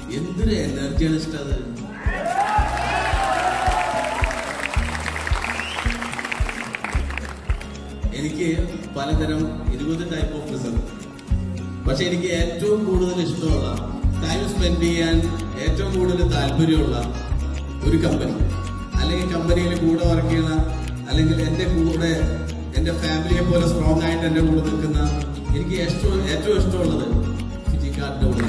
എന്തൊരു എനർജിയാണ് ഇഷ്ടം അത് എനിക്ക് പലതരം ഇരുപത് ടൈപ്പ് ഓഫ് ബിസിനസ് പക്ഷെ എനിക്ക് ഏറ്റവും കൂടുതൽ ഇഷ്ടമുള്ള ടൈം സ്പെൻഡ് ചെയ്യാൻ ഏറ്റവും കൂടുതൽ താല്പര്യമുള്ള ഒരു കമ്പനി അല്ലെങ്കിൽ കമ്പനിയിൽ കൂടെ വർക്ക് ചെയ്യുന്ന അല്ലെങ്കിൽ എൻ്റെ കൂടെ എൻ്റെ ഫാമിലിയെ പോലെ സ്ട്രോങ് ആയിട്ട് എൻ്റെ കൂടെ നിൽക്കുന്ന എനിക്ക് ഏറ്റവും ഏറ്റവും ഇഷ്ടമുള്ളത് ഫിജിക്കാർഡിൻ്റെ കൂടെ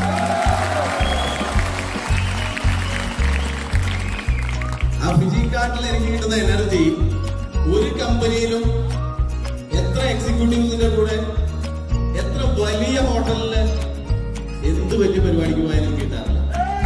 ആ ഫിജിക്കാർഡിൽ എനിക്ക് കിട്ടുന്ന എനർജി ഒരു കമ്പനിയിലും എത്ര എക്സിക്യൂട്ടീവ്സിന്റെ കൂടെ എത്ര വലിയ ഹോട്ടലില് എന്ത് വലിയ പരിപാടിക്ക് പോയാലും കിട്ടാറില്ല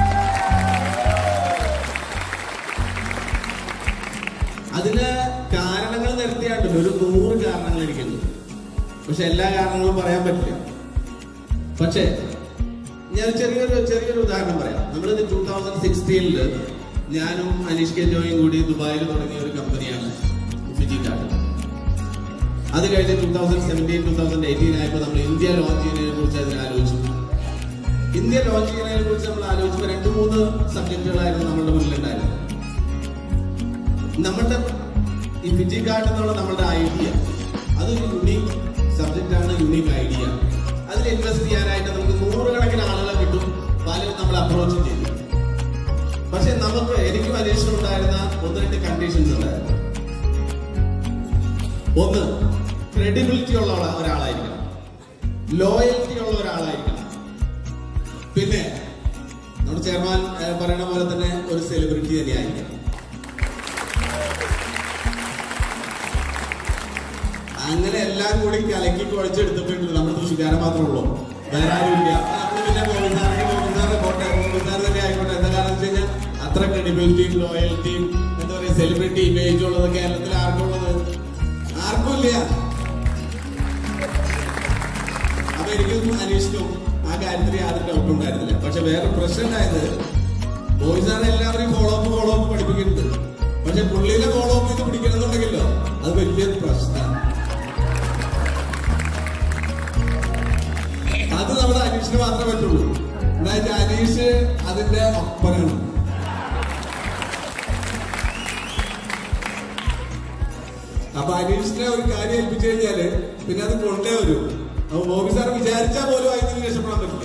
അതിന് കാരണങ്ങൾ നിരത്തിയാണ്ടല്ലോ ഒരു നൂറ് കാരണങ്ങൾ എനിക്കുണ്ട് പക്ഷെ എല്ലാ കാരണങ്ങളും പറയാൻ പറ്റില്ല പക്ഷേ ഞാൻ ചെറിയൊരു ചെറിയൊരു ഉദാഹരണം പറയാം നമ്മൾ ടൂ തൗസൻഡ് സിക്സ്റ്റീനില് ഞാനും അനീഷ് കെ ജോയും കൂടി ദുബായിൽ തുടങ്ങിയ ഒരു കമ്പനിയാണ് ഫിജി കാർഡ് അത് കഴിഞ്ഞ് two thousand seventeen two thousand eighteen ആയപ്പോൾ നമ്മൾ ഇന്ത്യ ലോഞ്ച് ചെയ്യുന്നതിനെ കുറിച്ച് അതിൽ ആലോചിച്ചു ഇന്ത്യ ലോഞ്ച് ചെയ്യുന്നതിനെ കുറിച്ച് നമ്മൾ ആലോചിച്ചപ്പോൾ രണ്ട് മൂന്ന് സബ്ജക്റ്റുകളായിരുന്നു നമ്മുടെ മുന്നിലുണ്ടായിരുന്നത് നമ്മുടെ ഈ ഫിജി കാർഡ് എന്നുള്ള നമ്മുടെ ഐഡിയ അതൊരു യുണീക് സബ്ജക്റ്റ് ആണ് യുണീക് ഐഡിയ അതിൽ ഇൻവെസ്റ്റ് ചെയ്യാനായിട്ട് നമുക്ക് നൂറുകണക്കിന് ആളുകളെ കിട്ടും പലരും നമ്മൾ അപ്രോച്ച് ചെയ്തു പക്ഷെ നമുക്ക് എനിക്കും അന്വേഷണം ഉണ്ടായിരുന്ന ഒന്ന് രണ്ട് കണ്ടീഷൻസ് ഉണ്ടായിരുന്നു ഒന്ന് ക്രെഡിബിലിറ്റി ഉള്ള ഒരാ- ഒരാളായിരിക്കണം ലോയൽറ്റി ഉള്ള ഒരാളായിരിക്കണം പിന്നെ നമ്മുടെ ചെയർമാൻ ഏഹ്, പറയുന്ന പോലെ തന്നെ ഒരു സെലിബ്രിറ്റി തന്നെ ആയിരിക്കണം അങ്ങനെ എല്ലാം കൂടി കലക്കി കുഴച്ചെടുത്തിട്ടുണ്ട് നമ്മുടെ തൃശ്ശൂക്കാരൻ മാത്രമേ ഉള്ളൂ വേറെ ആരുമില്ല നമ്മൾ പിന്നെ ഗോവിന്ദാറിന് ഗോവിന്ദാറ് പോട്ടെ ഗോവിന്ദാർ തന്നെ ആയിക്കോട്ടെ എന്താ കാരണം വെച്ച് കഴിഞ്ഞാൽ അത്ര ക്രെഡിബിലിറ്റിയും ലോയൽറ്റിയും എന്താ പറയുക സെലിബ്രിറ്റി ഇമേജ് ഉള്ളത് കേരളത്തിൽ ആർക്കുള്ളത് ആർക്കും ഇല്ല അപ്പൊ എനിക്കും അന്വേഷിക്കും ആ കാര്യത്തിൽ യാതൊരു ഡൗട്ടും ഉണ്ടായിരുന്നില്ല പക്ഷെ വേറെ പ്രശ്നം ഉണ്ടായത് ബോയ്സാണ് എല്ലാവരെയും ഫോളോ അപ്പ് ഫോളോ അപ്പ് പഠിപ്പിക്കുന്നുണ്ട് പക്ഷെ പുള്ളിനെ ഫോളോ അപ്പ് ചെയ്ത് പിടിക്കണമെന്നുണ്ടെങ്കിലോ അത് വലിയൊരു പ്രശ്നമാണ് അത് നമ്മുടെ അനീഷിന് മാത്രമേ പറ്റുള്ളൂ എന്താ അനീഷ് അതിന്റെ ഒപ്പനാണ് അപ്പൊ അനീഷിനെ ഒരു കാര്യം ഏൽപ്പിച്ചു കഴിഞ്ഞാല് പിന്നെ അത് കൊണ്ടേ വരും അപ്പൊ ബോബി സാർ വിചാരിച്ചാൽ പോലും അതിന് രക്ഷപ്പെടാൻ പറ്റില്ല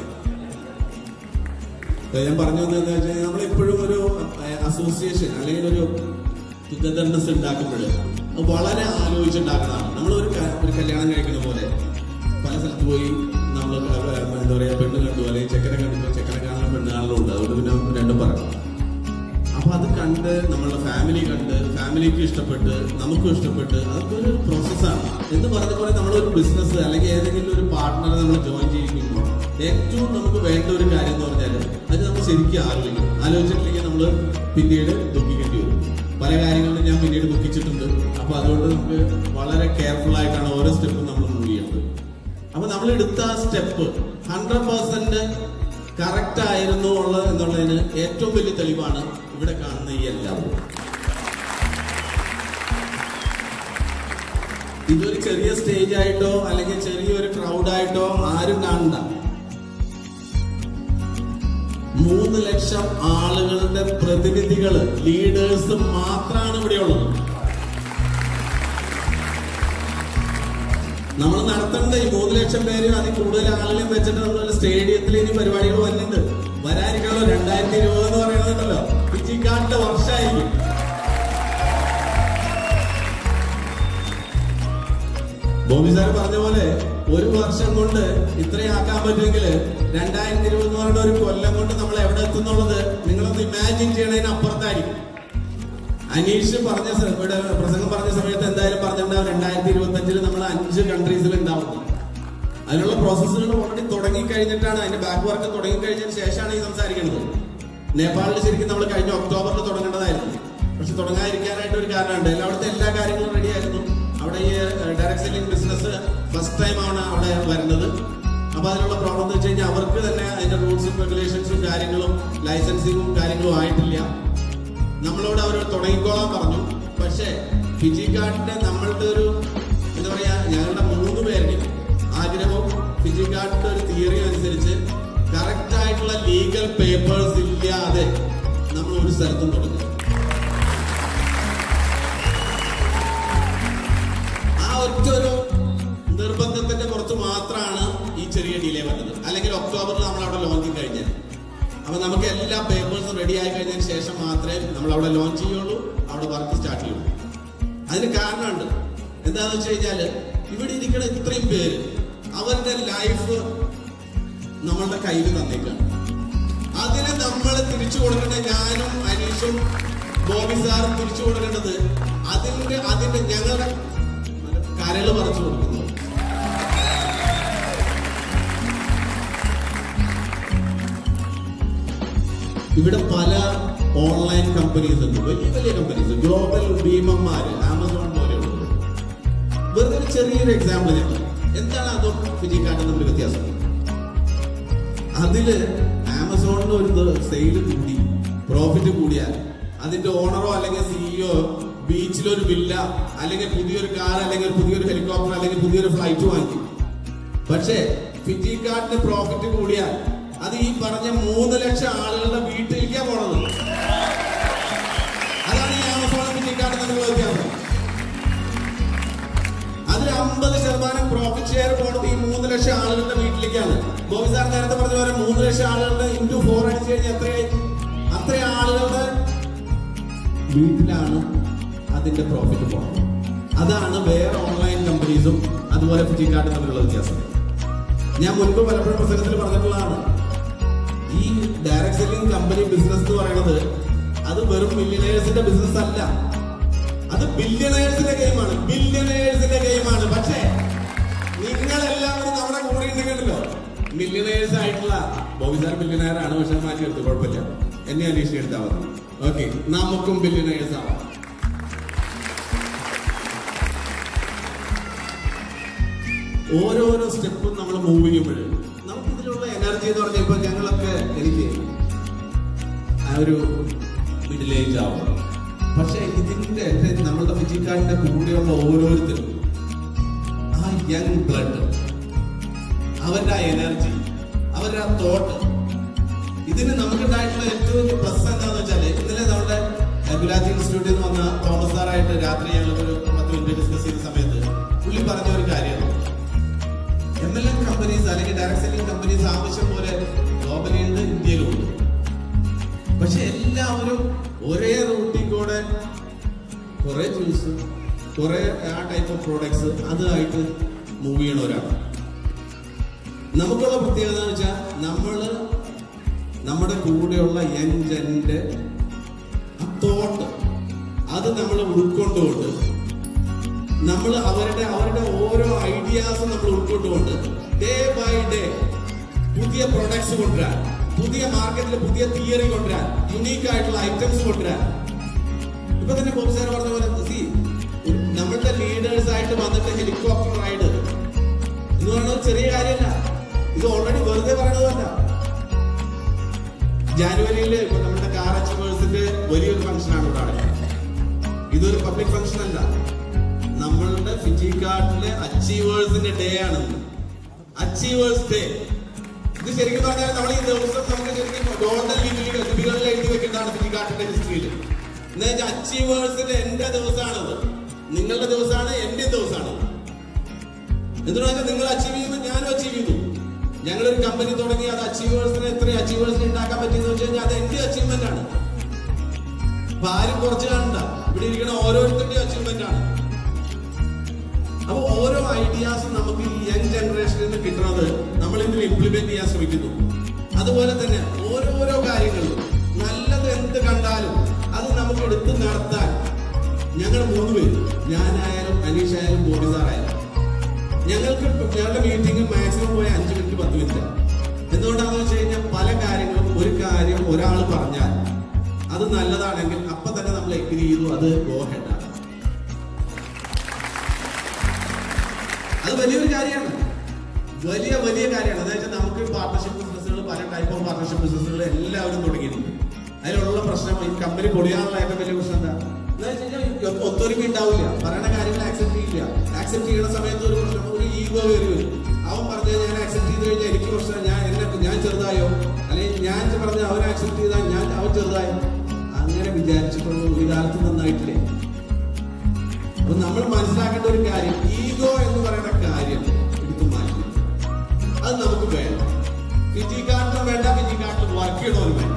ഇപ്പൊ ഞാൻ പറഞ്ഞു വന്നത് വെച്ചാൽ നമ്മൾ എപ്പോഴും ഒരു അസോസിയേഷൻ അല്ലെങ്കിൽ ഒരു ടുഗദർനെസ് ഉണ്ടാക്കുമ്പോൾ അത് വളരെ ആലോചിച്ചുണ്ടാക്കുന്നതാണ് നമ്മൾ ഒരു ക- ഒരു കല്യാണം കഴിക്കുന്ന പോലെ പല സ്ഥലത്ത് പോയി നമ്മൾ എന്താ പറയാ പെണ്ണ് കണ്ടു അല്ലെങ്കിൽ ചെക്കനെ കണ്ടു ചെക്കനെ കാണാൻ പെണ്ണ് കാണലുണ്ട് അതുകൊണ്ട് പിന്നെ രണ്ടും പറയണം അപ്പൊ അത് കണ്ട് നമ്മളുടെ ഫാമിലി കണ്ട് ഫാമിലിക്ക് ഇഷ്ടപ്പെട്ട് നമുക്കും ഇഷ്ടപ്പെട്ട് അതൊക്കെ ഒരു പ്രോസസ്സാണ് എന്ന് പറഞ്ഞ പോലെ നമ്മളൊരു ബിസിനസ് അല്ലെങ്കിൽ ഏതെങ്കിലും ഒരു പാർട്ട്ണറെ നമ്മൾ ജോയിൻ ചെയ്യിക്കുമ്പോൾ ഏറ്റവും നമുക്ക് വേണ്ട ഒരു കാര്യം എന്ന് പറഞ്ഞാൽ അത് നമ്മൾ ശരിക്കും ആലോചിക്കും ആലോചിച്ചിട്ടില്ലെങ്കിൽ നമ്മൾ പിന്നീട് ദുഃഖിക്കേണ്ടി വരും പല കാര്യങ്ങളിലും ഞാൻ പിന്നീട് ദുഃഖിച്ചിട്ടുണ്ട് അപ്പൊ അതുകൊണ്ട് നമുക്ക് വളരെ കെയർഫുൾ ആയിട്ടാണ് ഓരോ സ്റ്റെപ്പും നമ്മൾ മൂവ് ചെയ്യുന്നത് അപ്പൊ നമ്മൾ എടുത്ത ആ സ്റ്റെപ്പ് ഹൺഡ്രഡ് പെർസെന്റ് കറക്റ്റ് ആയിരുന്നു ഉള്ളത് എന്നുള്ളതിന് ഏറ്റവും വലിയ തെളിവാണ് ഇവിടെ കാണുന്ന ഈ എല്ലാവരും ഇതൊരു ചെറിയ സ്റ്റേജ് ആയിട്ടോ അല്ലെങ്കിൽ ചെറിയൊരു ക്രൗഡ് ആയിട്ടോ ആരും കാണണ്ട മൂന്ന് ലക്ഷം ആളുകളുടെ പ്രതിനിധികള് ലീഡേഴ്സ് മാത്രമാണ് ഇവിടെ ഉള്ളത് നമ്മൾ നടത്തേണ്ട ഈ മൂന്ന് ലക്ഷം പേര് അതിൽ കൂടുതൽ ആളുകളെയും വെച്ചിട്ട് നമ്മൾ സ്റ്റേഡിയത്തിൽ ഇനി പരിപാടികൾ വരുന്നുണ്ട് വരാനിരിക്കണല്ലോ രണ്ടായിരത്തി ഇരുപത് എന്ന് പറയുന്നുണ്ടല്ലോ പിച്ചിക്കാട്ടിന്റെ വർഷമായിരിക്കും ബോബി സാർ പറഞ്ഞ പോലെ ഒരു വർഷം കൊണ്ട് ഇത്രയാക്കാൻ പറ്റുമെങ്കിൽ രണ്ടായിരത്തി ഇരുപത് എന്ന് പറയുന്ന ഒരു കൊല്ലം കൊണ്ട് നമ്മൾ എവിടെ എത്തുന്നുള്ളത് നിങ്ങളൊന്ന് ഇമാജിൻ ചെയ്യണതിന് അപ്പുറത്തായിരിക്കും അനീഷ് പറഞ്ഞ സ- ഇവിടെ പ്രസംഗം പറഞ്ഞ സമയത്ത് എന്തായാലും പറഞ്ഞിട്ടുണ്ടാവും രണ്ടായിരത്തി ഇരുപത്തി അഞ്ചിൽ നമ്മൾ അഞ്ച് കൺട്രീസിൽ ഉണ്ടാവുന്നത് അതിനുള്ള പ്രോസസ്സുകൾ ഓൾറെഡി തുടങ്ങി കഴിഞ്ഞിട്ടാണ് അതിന്റെ ബാക്ക് വർക്ക് തുടങ്ങി കഴിഞ്ഞതിന് ശേഷമാണ് ഈ സംസാരിക്കുന്നത് നേപ്പാളിൽ ശരിക്കും നമ്മൾ കഴിഞ്ഞ ഒക്ടോബറിൽ തുടങ്ങേണ്ടതായിരുന്നു പക്ഷെ തുടങ്ങാതിരിക്കാനായിട്ട് ഒരു കാരണമുണ്ട് എല്ലാ അവിടുത്തെ എല്ലാ കാര്യങ്ങളും റെഡി ആയിരുന്നു അവിടെ ഈ direct selling business first time ആണ് അവിടെ വരുന്നത് അപ്പൊ അതിനുള്ള പ്രോബ്ലം എന്ന് വെച്ച് കഴിഞ്ഞാൽ അവർക്ക് തന്നെ അതിന്റെ റൂൾസും റെഗുലേഷൻസും കാര്യങ്ങളും ലൈസൻസിങ്ങും കാര്യങ്ങളും ആയിട്ടില്ല നമ്മളോട് അവർ തുടങ്ങിക്കോളാൻ പറഞ്ഞു പക്ഷേ ഫിജി കാർഡിന്റെ നമ്മളുടെ ഒരു എന്താ പറയാ ഞങ്ങളുടെ മൂന്ന് പേരുടെയും ആഗ്രഹവും ഫിജി കാർഡിന്റെ ഒരു തിയറി അനുസരിച്ച് കറക്റ്റ് ആയിട്ടുള്ള വ്യക്തമായിട്ടുള്ള ലീഗൽ പേപ്പേഴ്സ് ഇല്ലാതെ നമ്മൾ ഒരു സ്ഥലത്തും തുടങ്ങും ആ ഒറ്റ ഒരു നിർബന്ധത്തിന്റെ പുറത്ത് മാത്രമാണ് ഈ ചെറിയ ഡിലേ വന്നത് അല്ലെങ്കിൽ ഒക്ടോബറിൽ നമ്മൾ അവിടെ ലോഞ്ചിങ് കഴിഞ്ഞത് അപ്പൊ നമുക്ക് എല്ലാ പേപ്പേഴ്സും റെഡി ആയി കഴിഞ്ഞതിന് ശേഷം മാത്രമേ നമ്മൾ അവിടെ ലോഞ്ച് ചെയ്യുള്ളൂ അവിടെ വർക്ക് സ്റ്റാർട്ട് ചെയ്യുള്ളൂ അതിന് കാരണമുണ്ട് എന്താണെന്ന് വെച്ച് കഴിഞ്ഞാല് ഇവിടെ ഇരിക്കുന്ന ഇത്രയും പേര് അവരുടെ ലൈഫ് നമ്മളുടെ കയ്യിൽ തന്നേക്കാണ് അതിനെ നമ്മൾ തിരിച്ചു കൊടുക്കേണ്ട ഞാനും അനീഷും ബോബി സാറും തിരിച്ചു കൊടുക്കേണ്ടത് അതിന്റെ അതിന്റെ ഞങ്ങളുടെ കരള് പറിച്ചു കൊടുക്കുന്നു ഇവിടെ പല ഓൺലൈൻ കമ്പനീസ് ഉണ്ട് വലിയ വലിയ കമ്പനീസ് ഗ്ലോബൽ ഭീമന്മാര് ആമസോൺ പോലെയുള്ളത് വെറുതെ ഒരു ചെറിയൊരു എക്സാമ്പിൾ ഞാൻ പറയാം. എന്താണ് അതും ഫിജിക്കാട്ടും തമ്മിൽ വ്യത്യാസം അതില് ആമസോണിന് ഒരു സെയിൽ കൂടി പ്രോഫിറ്റ് കൂടിയാൽ അതിന്റെ ഓണറോ അല്ലെങ്കിൽ സിഇഒ ബീച്ചിലൊരു വില്ല അല്ലെങ്കിൽ പുതിയൊരു കാർ അല്ലെങ്കിൽ ഒരു പുതിയൊരു ഹെലികോപ്റ്റർ അല്ലെങ്കിൽ പുതിയൊരു ഫ്ലൈറ്റ് വാങ്ങിക്കും പക്ഷേ ഫിജിക്കാട്ടിന് പ്രോഫിറ്റ് കൂടിയാൽ അത് ഈ പറഞ്ഞ മൂന്ന് ലക്ഷം ആളുകളുടെ വീട്ടിലേക്കാണ് പോണത് അതാണ് ഈ ആമസോണും ഫിജിക്കാട്ടും തമ്മിലുള്ള വ്യത്യാസം അതിൽ അമ്പത് ശതമാനം പ്രോഫിറ്റ് ഷെയർ പോണത് ഈ മൂന്ന് ലക്ഷം ആളുകളുടെ വീട്ടിലേക്കാണ് ബോബി സാർ നേരത്തെ പറഞ്ഞ പോലെ മൂന്ന് ലക്ഷം ആളുകളുടെ ഇൻറ്റു ഫോർ അടിച്ചു കഴിഞ്ഞാൽ എത്രയായി അത്ര ആളുകളുടെ വീട്ടിലാണ് അതിന്റെ പ്രോഫിറ്റ് പോണത് അതാണ് വേറെ ഓൺലൈൻ കമ്പനീസും അതുപോലെ ഫിജിക്കാട്ടും തമ്മിലുള്ള വ്യത്യാസം ഞാൻ മുൻപ് പലപ്പോഴും പ്രസംഗത്തിൽ പറഞ്ഞിട്ടുള്ളതാണ് ഈ ഡയറക്ട് സെല്ലിംഗ് കമ്പനി ബിസിനസ് എന്ന് പറയുന്നത് അത് വെറും മില്യനേഴ്സിന്റെ ബിസിനസ് അല്ല അത് ബില്യനേഴ്സിന്റെ ഗെയിമാണ് ബില്യനേഴ്സിന്റെ ഗെയിമാണ് പക്ഷേ നിങ്ങൾ എല്ലാവരും നമ്മുടെ കൂടെ ഉണ്ടെങ്കിലോ മില്യനേഴ്സ് ആയിട്ടുള്ള ബോബി സാർ ബില്യനയർ ആണ് പക്ഷെ മാറ്റി എടുത്തു കുഴപ്പമില്ല എന്നെ അന്വേഷിച്ച് എടുത്താൽ മതി ഓക്കെ നമുക്കും ബില്യനേഴ്സ് ആവാം ഓരോരോ സ്റ്റെപ്പും നമ്മൾ മൂവ് ചെയ്യുമ്പോൾ നമുക്ക് ഇതിലുള്ള എനർജി എന്ന് പറഞ്ഞാൽ ഇപ്പൊ ഞങ്ങളൊക്കെ എനിക്ക് ആ ഒരു മിഡിൽ ഏജ് ആവും പക്ഷെ ഇതിന്റെ നമ്മളുടെ ഫിജിക്കാരന്റെ കൂടെയുള്ള ഓരോരുത്തരും ആ യങ് ബ്ലഡ് അവരുടെ ആ എനർജി അവരുടെ ആ തോട്ട് ഇതിന് നമുക്കുണ്ടായിട്ടുള്ള ഏറ്റവും വലിയ പ്ലസ് എന്താണെന്ന് വെച്ചാല് ഇന്നലെ നമ്മുടെ ഗുലാത്തി ഇൻസ്റ്റിറ്റ്യൂട്ടിൽ നിന്ന് വന്ന തോമസ് സാറായിട്ട് രാത്രി ഞങ്ങൾ ഒരു പത്ത് മിനിറ്റ് ഡിസ്കസ് ചെയ്ത സമയത്ത് പുള്ളി പറഞ്ഞ ഒരു കാര്യമാണ് എം എൽ എം കമ്പനീസ് അല്ലെങ്കിൽ ഡയറക്ട് സെല്ലിംഗ് കമ്പനീസ് ആവശ്യം പോലെ ഗ്ലോബലി ഉണ്ട് ഇന്ത്യയിലും ഉണ്ട് പക്ഷെ എല്ലാവരും ഒരേ റൂട്ടിൽ കൂടെ കുറെ ജ്യൂസ് കുറെ ആ ടൈപ്പ് ഓഫ് പ്രോഡക്ട്സ് അതുമായിട്ട് മൂവ് ചെയ്യണവരാണ് നമുക്കുള്ള പ്രത്യേകത എന്ന് വെച്ചാൽ നമ്മള് നമ്മുടെ കൂടെയുള്ള യങ് ജന്റെ തോട്ട് അത് നമ്മൾ ഉൾക്കൊണ്ടുകൊണ്ട് നമ്മൾ അവരുടെ അവരുടെ ഓരോ ഐഡിയാസും നമ്മൾ ഉൾക്കൊണ്ടുകൊണ്ട് ഡേ ബൈ ഡേ പുതിയ പ്രൊഡക്ട്സ് കൊണ്ടുവരാൻ പുതിയ മാർക്കറ്റിൽ പുതിയ തിയറി കൊണ്ടുവരാൻ യുണീക്ക് ആയിട്ടുള്ള ഐറ്റംസ് കൊണ്ടുവരാൻ ഇപ്പൊ തന്നെ ബോബ് സാർ പറഞ്ഞ പോലെ സി നമ്മളുടെ ലീഡേഴ്സ് ആയിട്ട് വന്നിട്ട് ഹെലികോപ്റ്റർ റൈഡ് എന്ന് പറയുന്നത് ചെറിയ കാര്യമല്ല ഇത് ഓൾറെഡി വെറുതെ പറയണതല്ല ജാനുവരിയിൽ ഇപ്പൊ നമ്മുടെ കാർ അച്ചീവേഴ്സിന്റെ വലിയൊരു ഫംഗ്ഷനാണ് ഇവിടെ നടക്കുന്നത് ഇതൊരു പബ്ലിക് ഫംഗ്ഷൻ അല്ല നമ്മളുടെ ഫിജി കാർഡിലെ അച്ചീവേഴ്സിന്റെ ഡേ ആണ് അച്ചീവേഴ്സ് ഡേ ഇത് ശരിക്കും പറഞ്ഞാൽ നമ്മൾ ഈ ദിവസം നമുക്ക് ശരിക്കും ഗോൾഡൻ ലിപിയിൽ ലിപികളിൽ എഴുതി വെക്കേണ്ടതാണ് ഫിജി കാർഡിന്റെ ഹിസ്റ്ററിയിൽ എന്ന് വെച്ചാൽ അച്ചീവേഴ്സിന്റെ എന്റെ ദിവസമാണത് നിങ്ങളുടെ ദിവസമാണ് എന്റെ ദിവസമാണ് എന്തിനാ വെച്ചാൽ നിങ്ങൾ അച്ചീവ് ചെയ്യുമ്പോൾ ഞാനും അച്ചീവ് ചെയ്തു ഞങ്ങളൊരു കമ്പനി തുടങ്ങി അത് അച്ചീവേഴ്സിനെ എത്ര അച്ചീവേഴ്സിനെ ഉണ്ടാക്കാൻ പറ്റിയെന്ന് വെച്ച് കഴിഞ്ഞാൽ അത് എന്റെ അച്ചീവ്മെന്റ് ആണ് അപ്പൊ ആരും കുറച്ച് കാണണ്ട ഇവിടെ ഇരിക്കുന്ന ഓരോരുത്തരുടെയും അച്ചീവ്മെന്റ് ആണ് അപ്പൊ ഓരോ ഐഡിയാസും നമുക്ക് ഈ യങ് ജനറേഷനിൽ നിന്ന് കിട്ടുന്നത് നമ്മൾ ഇതിൽ ഇംപ്ലിമെന്റ് ചെയ്യാൻ ശ്രമിക്കുന്നു അതുപോലെ തന്നെ ഓരോരോ കാര്യങ്ങളിലും നല്ലത് എന്ത് കണ്ടാലും അത് നമുക്ക് എടുത്ത് നടത്താൻ ഞങ്ങൾ മൂന്ന് പേര് ഞാനായാലും അനീഷ് ആയാലും ബോബി സാറായാലും ഞങ്ങൾക്ക് ഞങ്ങളുടെ മീറ്റിംഗ് മാക്സിമം പോയ അഞ്ച് മിനിറ്റ് പത്ത് മിനിറ്റ് എന്തുകൊണ്ടാണെന്ന് വെച്ച് കഴിഞ്ഞാൽ പല കാര്യങ്ങളും ഒരു കാര്യം ഒരാൾ പറഞ്ഞാൽ അത് നല്ലതാണെങ്കിൽ അപ്പൊ തന്നെ നമ്മൾ എഗ്രി ചെയ്തു അത് ഗോ ഹെഡാണ് അത് വലിയൊരു കാര്യമാണ് വലിയ വലിയ കാര്യമാണ് അതായത് നമുക്ക് പാർട്ണർഷിപ്പ് ബിസിനസ്സുകൾ പല ടൈപ്പ് ഓഫ് പാർട്ണർഷിപ്പ് ബിസിനസ്സുകൾ എല്ലാവരും തുടങ്ങിയിട്ടുണ്ട് അതിലുള്ള പ്രശ്നം ഈ കമ്പനി പൊളിയാനുള്ള ഏറ്റവും വലിയ പ്രശ്നം എന്താ എന്ന് വെച്ച് കഴിഞ്ഞാൽ ഒത്തൊരുമ ഉണ്ടാവില്ല പറയണ കാര്യങ്ങൾ ആക്സെപ്റ്റ് ചെയ്യില്ല ആക്സെപ്റ്റ് ചെയ്യുന്ന സമയത്ത് ഒരു പ്രശ്നം ഒരു ഈഗോ കയറി വരും അവൻ പറഞ്ഞാൽ ഞാൻ ആക്സെപ്റ്റ് ചെയ്ത് കഴിഞ്ഞാൽ എനിക്ക് പ്രശ്നം ഞാൻ എന്നെ ഞാൻ ചെറുതായോ അല്ലെങ്കിൽ വലുതായി അങ്ങനെ വിചാരിച്ചിട്ടുള്ള ഒരു കാലത്ത് നന്നായിട്ടില്ലേ അപ്പൊ നമ്മൾ മനസ്സിലാക്കേണ്ട ഒരു കാര്യം ഈഗോ എന്ന് പറയുന്ന കാര്യം എടുത്തു മാറ്റി അത് നമുക്ക് വേണം ഫിജിക്കാട്ടിലും വേണ്ട ഫിജിക്കാട്ടിലും വർക്ക് ചെയ്യണവരും വേണ്ട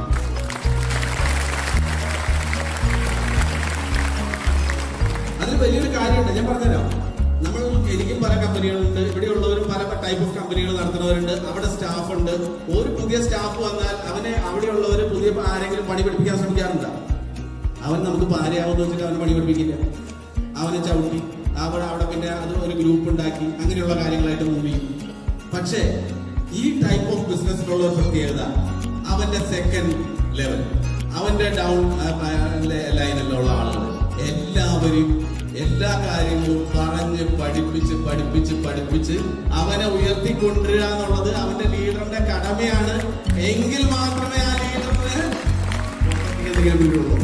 അതിൽ വലിയൊരു കാര്യമുണ്ട് ഞാൻ പറഞ്ഞുതരാം നമ്മൾ എനിക്കും പല കമ്പനികളുണ്ട് ഇവിടെയുള്ളവരും പല ടൈപ്പ് ഓഫ് കമ്പനികൾ നടത്തുന്നവരുണ്ട് അവിടെ സ്റ്റാഫ് ഉണ്ട് ഒരു പുതിയ സ്റ്റാഫ് വന്നാൽ അവനെ അവിടെയുള്ളവർ പുതിയ ആരെങ്കിലും പണി പഠിപ്പിക്കാൻ ശ്രമിക്കാറുണ്ട് അവൻ നമുക്ക് പാരയാവുന്ന വെച്ചിട്ട് അവനെ പണി പഠിപ്പിക്കില്ല അവനെ ചവിട്ടി അവിടെ അവിടെ പിന്നെ അത് ഒരു ഗ്രൂപ്പ് ഉണ്ടാക്കി അങ്ങനെയുള്ള കാര്യങ്ങളായിട്ട് മൂവ് ചെയ്യും പക്ഷേ ഈ ടൈപ്പ് ഓഫ് ബിസിനസ്സിലുള്ള ഒരു പ്രത്യേകത അവന്റെ സെക്കൻഡ് ലെവൽ അവന്റെ ഡൗൺ ലൈനിലുള്ള ആളുകൾ എല്ലാവരും എല്ലാ കാര്യങ്ങളും പറഞ്ഞ് പഠിപ്പിച്ച് പഠിപ്പിച്ച് പഠിപ്പിച്ച് അവനെ ഉയർത്തിക്കൊണ്ടുവരിക എന്നുള്ളത് അവന്റെ ലീഡറിന്റെ കടമയാണ് എങ്കിൽ മാത്രമേ ആ ലീഡറിന് എന്തെങ്കിലും വീടുള്ളൂ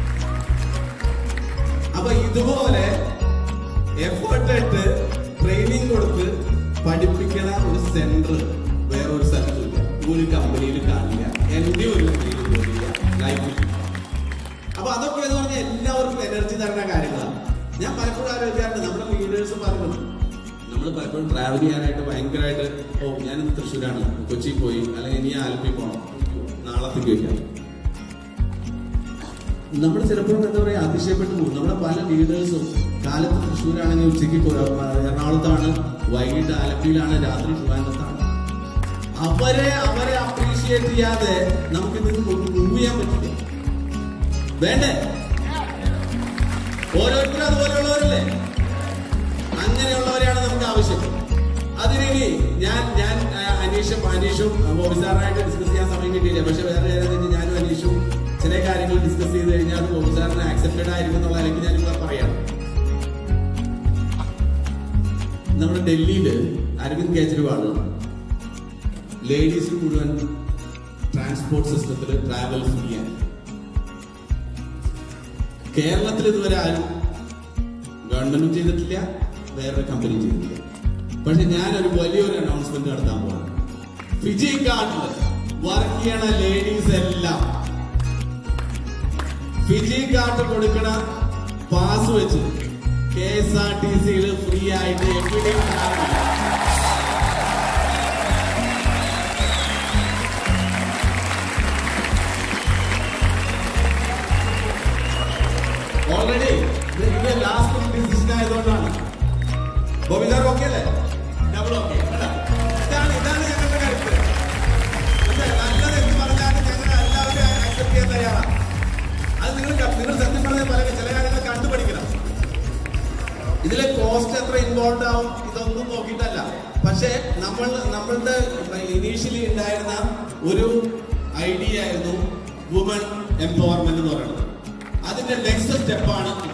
അപ്പൊ ഇതുപോലെ എഫേർട്ട് ഇട്ട് ട്രെയിനിങ് കൊടുത്ത് പഠിപ്പിക്കുന്ന ഒരു സെന്റർ വേറെ ഒരു സ്ഥലത്തുമില്ല ഒരു കമ്പനിയിൽ കാണില്ല എന്റെ ഒരു കമ്പനിയിൽ പോലില്ല ലൈഫിൽ അപ്പൊ അതൊക്കെ എന്ന് പറഞ്ഞാൽ എല്ലാവർക്കും എനർജി തരുന്ന കാര്യങ്ങളാണ് ഞാൻ പലപ്പോഴും ആലോചിക്കാറുണ്ട് നമ്മുടെ ലീഡേഴ്സ് പറഞ്ഞു നമ്മൾ പലപ്പോഴും ട്രാവൽ ചെയ്യാനായിട്ട് ഭയങ്കരമായിട്ട് ഓ ഞാനിന്ന് തൃശ്ശൂരാണ് കൊച്ചി പോയി അല്ലെങ്കിൽ ഇനി ആലപ്പി പോകണം നാളത്തേക്ക് വയ്ക്കാം നമ്മൾ ചിലപ്പോൾ എന്താ പറയാ അതിശയപ്പെട്ടു പോകും നമ്മുടെ പല ലീഡേഴ്സും കാലത്ത് തൃശ്ശൂരാണെങ്കിൽ ഉച്ചയ്ക്ക് കൊ- എറണാകുളത്താണ് വൈകിട്ട് ആലപ്പിയിലാണ് രാത്രി ട്രിവാൻഡ്രത്താണ് അവരെ അവരെ അപ്രീഷിയേറ്റ് ചെയ്യാതെ നമുക്ക് ഇത് മൂവ് ചെയ്യാൻ പറ്റില്ല വേണ്ടേ ഓരോരുത്തരും അതുപോലെയുള്ളവരല്ലേ അങ്ങനെയുള്ളവരെയാണ് നമുക്ക് ആവശ്യം അതിനി ഞാൻ ഞാൻ ആ, അനീഷും അനീഷും ഓഫീസറായിട്ട് ഡിസ്കസ് ചെയ്യാൻ സമയം കിട്ടിയില്ല പക്ഷെ വേറെ കാര്യം എന്താ വെച്ചാൽ ഞാനും അനീഷും ചില കാര്യങ്ങൾ ഡിസ്കസ് ചെയ്ത് കഴിഞ്ഞാൽ അത് ഓഫീസറിന് ആക്സെപ്റ്റഡ് ആയിരിക്കും എന്നുള്ള എനിക്ക് ഞാനിവിടെ പറയാം നമ്മുടെ ഡൽഹിയിൽ അരവിന്ദ് കെജ്രിവാൾ ലേഡീസ് മുഴുവൻ ട്രാൻസ്പോർട്ട് സിസ്റ്റത്തിൽ ട്രാവൽ ഫ്രീ ആണ് കേരളത്തിൽ ഇതുവരെ ആരും ഗവൺമെന്റും ചെയ്തിട്ടില്ല വേറൊരു കമ്പനിയും ചെയ്തിട്ടില്ല പക്ഷെ ഞാനൊരു വലിയൊരു അനൗൺസ്മെന്റ് നടത്താൻ പോവാണ് ഫിജി കാർഡിൽ വർക്ക് ചെയ്യണ ലേഡീസ് എല്ലാം ഫിജി കാർഡ് കൊടുക്കണ പാസ് വെച്ച് കെ എസ് ആർ ടി സിയിൽ ഫ്രീ ആയിട്ട് എവിടെയും ഉണ്ടാവില്ല. ഓൾറെഡി ഇത് ലാസ്റ്റ് ഡിസിഷൻ ആയതുകൊണ്ടാണ് ബോബി സാർ ഓക്കെ അല്ലേ ഡബിൾ ഓക്കെ ഇതാണ് ഇതാണ് ഞങ്ങളുടെ കരുത്ത് പക്ഷേ നല്ലത് എന്ന് പറഞ്ഞാൽ ഞങ്ങൾ എല്ലാവരും ആക്സെപ്റ്റ് ചെയ്യാൻ തയ്യാറാണ് അത് നിങ്ങൾ നിങ്ങൾ സത്യം പറഞ്ഞ പല ചില കാര്യങ്ങൾ കണ്ടുപഠിക്കണം ഇതിലെ കോസ്റ്റ് എത്ര ഇൻവോൾവ് ആവും ഇതൊന്നും നോക്കിയിട്ടല്ല പക്ഷേ നമ്മൾ നമ്മളുടെ ഇനീഷ്യലി ഉണ്ടായിരുന്ന ഒരു ഐഡിയ ആയിരുന്നു വുമൺ എംപവർമെന്റ് എന്ന് പറയുന്നത് അതിന്റെ നെക്സ്റ്റ് സ്റ്റെപ്പാണ് ഇത്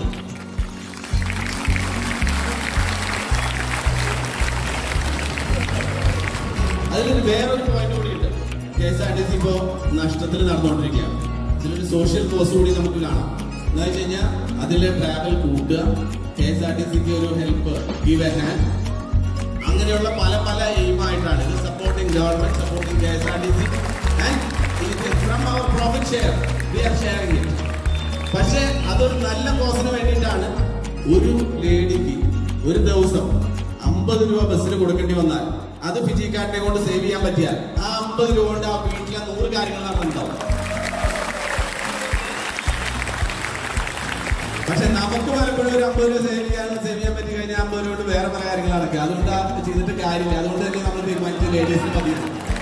അതിലൊരു വേറൊരു പോയിന്റ് കൂടിയുണ്ട് K S R T C ഇപ്പോ നഷ്ടത്തിൽ നടന്നുകൊണ്ടിരിക്കുകയാണ് ഇതിലൊരു സോഷ്യൽ കോസ്റ്റ് കൂടി നമുക്ക് കാണാം എന്ന് വെച്ച് കഴിഞ്ഞാൽ അതിലെ ട്രാവൽ കൂട്ടുക കെ എസ് ആർ ടി സിക്ക് ഒരു ഹെൽപ്പ് ഗീവ് എ ഹാൻഡ് അങ്ങനെയുള്ള പല പല എയിമായിട്ടാണ് ഇത് supporting government supporting K S R T C and from our profit share we are sharing it പക്ഷേ അതൊരു നല്ല കോസിന് വേണ്ടിയിട്ടാണ് ഒരു ലേഡിക്ക് ഒരു ദിവസം അമ്പത് രൂപ ബസ്സിന് കൊടുക്കേണ്ടി വന്നാൽ അത് ഫിജിക്കാരനെ കൊണ്ട് സേവ് ചെയ്യാൻ പറ്റിയാൽ ആ അമ്പത് രൂപ കൊണ്ട് ആ വീട്ടിലെ നൂറ് കാര്യങ്ങൾ നടന്നുണ്ടാവും പക്ഷെ നമുക്ക് പലപ്പോഴും ഒരു അമ്പത് രൂപ സേവ് ചെയ്യാൻ സേവ് ചെയ്യാൻ പറ്റി കഴിഞ്ഞാൽ അമ്പത് രൂപ കൊണ്ട് വേറെ പല കാര്യങ്ങൾ നടക്കുക അതുകൊണ്ട് ആ ചെയ്തിട്ട് കാര്യമില്ല അതുകൊണ്ട് തന്നെ നമ്മൾ തീരുമാനിച്ച ലേഡീസിന് മതി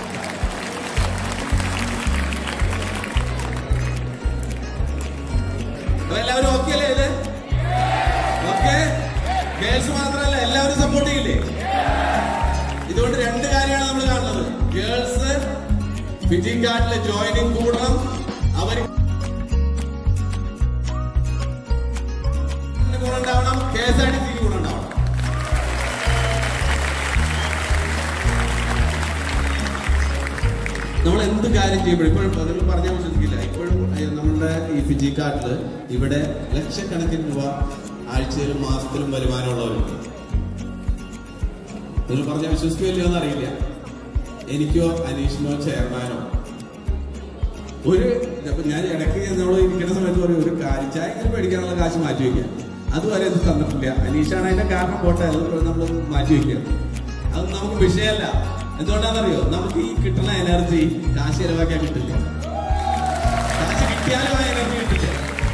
അപ്പൊ എല്ലാവരും ഓക്കെ അല്ലേ ഇത് ഓക്കെ ഗേൾസ് മാത്രമല്ല എല്ലാവരും സപ്പോർട്ട് ചെയ്യില്ലേ ഇതുകൊണ്ട് രണ്ട് കാര്യമാണ് നമ്മൾ കാണുന്നത് ഗേൾസ് ഫിജി കാർഡിലെ ജോയിനിങ് കൂടണം അവർ ഗുണമുണ്ടാവണം കെ എസ് ആർ ടി സിക്ക് ഗുണമുണ്ടാവണം നമ്മൾ എന്ത് കാര്യം ചെയ്യുമ്പോഴും ഇപ്പോഴും നിങ്ങൾ പറഞ്ഞാൽ വിശ്വസിക്കില്ല ഇപ്പോഴും അഹ് നമ്മളുടെ ഈ ഫിജി കാർഡിൽ ഇവിടെ ലക്ഷക്കണക്കിന് രൂപ ആഴ്ചയിലും മാസത്തിലും വരുമാനമുള്ളവരുണ്ട് നിങ്ങൾ പറഞ്ഞാൽ വിശ്വസിക്കില്ലയോ എന്ന് അറിയില്ല എനിക്കോ അനീഷിനോ ചെയർമാനോ ഒരു ഇപ്പൊ ഞാൻ ഇടയ്ക്ക് നമ്മൾ ഇരിക്കുന്ന സമയത്ത് പറയും ഒരു കാലിച്ചായ മേടിക്കാനുള്ള കാശ് മാറ്റി വെക്കാം അതുവരെ ഇത് തന്നിട്ടില്ല അനീഷാണ് അതിന്റെ കാരണം പോട്ടെ അത് നമ്മൾ മാറ്റി വെക്കുക അത് നമുക്ക് വിഷയമല്ല എന്തുകൊണ്ടാണെന്നറിയോ നമുക്ക് ഈ കിട്ടുന്ന എനർജി കാശ് ചെലവാക്കിയാൽ കിട്ടില്ല കാശ് കിട്ടിയാലും ആ എനർജി കിട്ടില്ല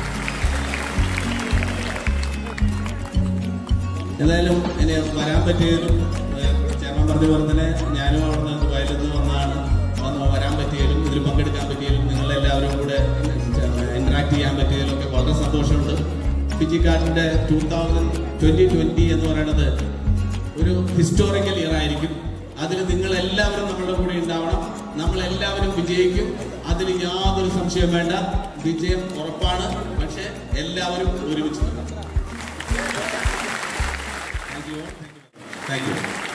എന്തായാലും എന്നെ വരാൻ പറ്റിയതിലും ചേർമൻ പറഞ്ഞ പോലെ തന്നെ ഞാനും അവിടെ നിന്ന് ദുബായിൽ നിന്ന് വന്നതാണ് വന്ന് വരാൻ പറ്റിയതിലും ഇതിൽ പങ്കെടുക്കാൻ പറ്റിയതിലും നിങ്ങളെല്ലാവരും കൂടെ ഇന്ററാക്ട് ചെയ്യാൻ പറ്റിയതിലും ഒക്കെ വളരെ സന്തോഷമുണ്ട് ഫിജിക്കാർഡിന്റെ ടൂ തൗസൻഡ് ട്വന്റി ട്വന്റി എന്ന് പറയുന്നത് ഒരു ഹിസ്റ്റോറിക്കൽ ഇയർ ആയിരിക്കും അതിൽ നിങ്ങൾ എല്ലാവരും നമ്മുടെ കൂടെ ഉണ്ടാവണം നമ്മൾ എല്ലാവരും വിജയിക്കും അതിൽ യാതൊരു സംശയം വേണ്ട വിജയം ഉറപ്പാണ് പക്ഷെ എല്ലാവരും ഒരുമിച്ച് നിൽക്കണം താങ്ക് യു താങ്ക് യു